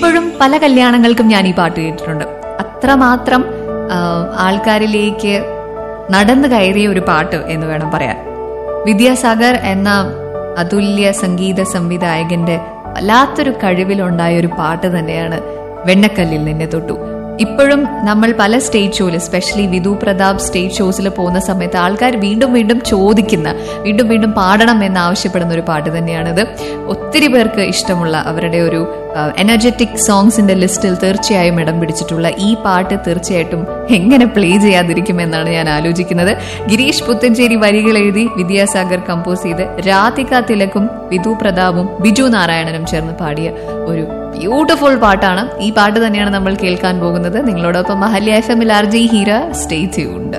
ഇപ്പോഴും പല കല്യാണങ്ങൾക്കും ഞാൻ ഈ പാട്ട് കേട്ടിട്ടുണ്ട് അത്രമാത്രം ആ, ആൾക്കാരിലേക്ക് നടന്നു കയറിയ ഒരു പാട്ട് എന്ന് വേണം പറയാൻ വിദ്യാസാഗർ എന്ന അതുല്യ സംഗീത സംവിധായകന്റെ വല്ലാത്തൊരു കഴിവിലുണ്ടായ ഒരു പാട്ട് തന്നെയാണ് വെണ്ണക്കല്ലിൽ നിന്നെ തൊട്ടു ഇപ്പോഴും നമ്മൾ പല സ്റ്റേജ് ഷോയിൽ എസ്പെഷ്യലി വിധു പ്രതാപ് സ്റ്റേജ് ഷോസിൽ പോകുന്ന സമയത്ത് ആൾക്കാർ വീണ്ടും വീണ്ടും ചോദിക്കുന്ന വീണ്ടും വീണ്ടും പാടണം എന്ന് ആവശ്യപ്പെടുന്ന ഒരു പാട്ട് തന്നെയാണിത് ഒത്തിരി പേർക്ക് ഇഷ്ടമുള്ള അവരുടെ ഒരു എനർജറ്റിക് സോങ്സിന്റെ ലിസ്റ്റിൽ തീർച്ചയായും ഇടം പിടിച്ചിട്ടുള്ള ഈ പാട്ട് തീർച്ചയായിട്ടും എങ്ങനെ പ്ലേ ചെയ്യാതിരിക്കുമെന്നാണ് ഞാൻ ആലോചിക്കുന്നത് ഗിരീഷ് പുത്തഞ്ചേരി വരികൾ എഴുതി വിദ്യാസാഗർ കമ്പോസ് ചെയ്ത് രാധിക തിലക്കും വിധു പ്രതാപും ബിജു നാരായണനും ചേർന്ന് പാടിയ ഒരു ബ്യൂട്ടിഫുൾ പാട്ടാണ് ഈ പാട്ട് തന്നെയാണ് നമ്മൾ കേൾക്കാൻ പോകുന്നത് നിങ്ങളോടൊപ്പം മഹല്യ എഫ് എമ്മിൽ R J Heera stay tuned